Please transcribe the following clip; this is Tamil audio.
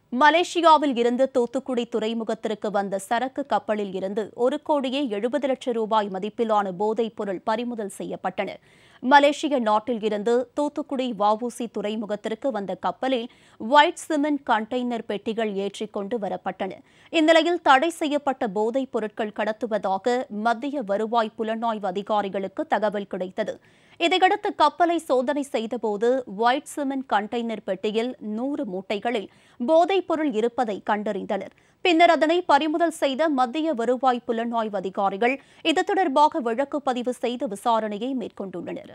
மலேசியாவில் இருந்து தூத்துக்குடி துறைமுகத்திற்கு வந்த சரக்கு கப்பலில் இருந்து ஒரு கோடியே எழுபது லட்சம் ரூபாய் மதிப்பிலான போதைப் பொருள் பறிமுதல் செய்யப்பட்டன மலேசிய நாட்டில் இருந்து தூத்துக்குடி வஉசி துறைமுகத்திற்கு வந்த கப்பலில் ஒயிட் சிமெண்ட் கண்டெய்னர் பெட்டிகள் ஏற்றிக் கொண்டு வரப்பட்டன இந்நிலையில் தடை செய்யப்பட்ட போதைப் பொருட்கள் கடத்துவதாக மத்திய வருவாய் புலனாய்வு அதிகாரிகளுக்கு தகவல் கிடைத்தது இதையடுத்து கப்பலை சோதனை செய்தபோது ஒயிட் சிமெண்ட் கண்டெய்னர் பெட்டியில் நூறு மூட்டைகளில் போதைப் பொருள் இருப்பதை கண்டறிந்தனர் பின்னர் அதனை பறிமுதல் செய்த மத்திய வருவாய் புலனாய்வு அதிகாரிகள் இது தொடர்பாக வழக்கு பதிவு செய்து விசாரணையை மேற்கொண்டுள்ளனர்